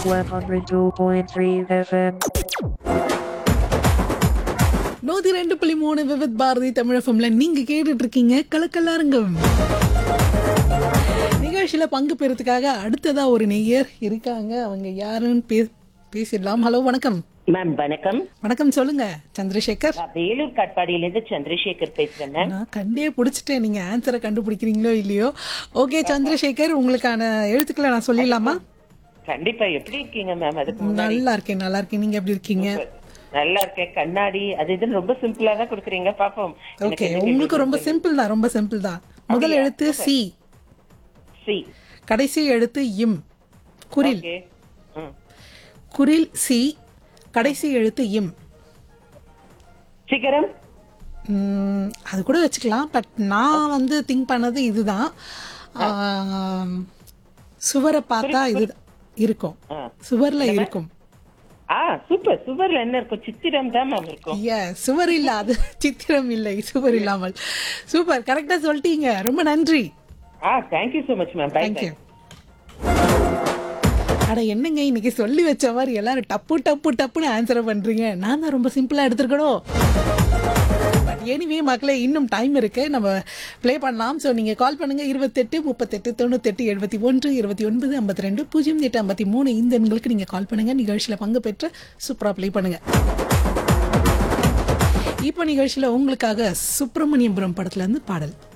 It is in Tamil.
102.3 FM. நூத்தி ரெண்டு புள்ளி மூணு விவித் பாரதி தமிழகம்ல நீங்க கேட்டுட்டு இருக்கீங்க கலக்கல்லாருங்கம் நிகழ்ச்சியில பங்கு பெறதுக்காக அடுத்ததா ஒரு நெய்யர் இருக்காங்க அவங்க யாருன்னு பே பேசிடலாம் ஹலோ வணக்கம் மேம் வணக்கம் வணக்கம் சொல்லுங்க சந்திரசேகர் நான் வேலூர் காட்பாடியிலேருந்து சந்திரசேகர் பேசுறேன் மேம் நான் கண்டே பிடிச்சிட்டேன் நீங்க ஆன்சரை கண்டுபிடிக்கிறீங்களோ இல்லையோ ஓகே சந்திரசேகர் உங்களுக்கான எழுத்துக்களை நான் சொல்லிடலாமா கண்டிப்பா எப்படி இருக்கீங்க மேம் அதுக்கு முன்னாடி நல்லா இருக்கேன் நல்லா இருக்கேன் நீங்க எப்படி இருக்கீங்க நல்லா இருக்கேன் கண்ணாடி அது இதுன்னு ரொம்ப சிம்பிளா தான் கொடுக்குறீங்க பாப்போம் ஓகே உங்களுக்கு ரொம்ப சிம்பிள் தான் ரொம்ப சிம்பிள் தான் முதல் எழுத்து சி சி கடைசி எழுத்து இம் குரில் ஓகே ம். குரில் சி கடைசி எழுத்து இம் சிகரம் ம், அது கூட வச்சுக்கலாம் பட் நான் வந்து திங்க் பண்ணது இதுதான் ஆம், சுவரை பார்த்தா இது இருக்கும் ஆ. சுவர்ல இருக்கும் ஆ சூப்பர் சுவர்ல என்ன இருக்கும் சித்திரம் தான் மேம் இருக்கும் ஏ சுவர் இல்ல அது சித்திரம் இல்லை சுவர் இல்லாமல் சூப்பர் கரெக்டா சொல்லிட்டீங்க ரொம்ப நன்றி ஆ thank you so much ma'am bye thank you அட என்னங்க இன்னைக்கு சொல்லி வச்ச மாதிரி எல்லாரும் டப்பு டப்பு டப்புன்னு ஆன்சர் பண்றீங்க நான் தான் ரொம்ப சிம்பிளா எடுத்துருக்கணும் பட் எனிவே மக்களே இன்னும் டைம் இருக்கு நம்ம ப்ளே பண்ணலாம் ஸோ நீங்க கால் பண்ணுங்க இருபத்தெட்டு முப்பத்தெட்டு தொண்ணூத்தெட்டு எழுபத்தி ஒன்று இருபத்தி ஒன்பது ஐம்பத்தி ரெண்டு பூஜ்ஜியம் எட்டு ஐம்பத்தி மூணு இந்த எண்களுக்கு நீங்க கால் பண்ணுங்க நிகழ்ச்சியில பங்கு பெற்று சூப்பரா ப்ளே பண்ணுங்க இப்போ நிகழ்ச்சியில உங்களுக்காக சுப்பிரமணியபுரம் படத்துல இருந்து பாடல்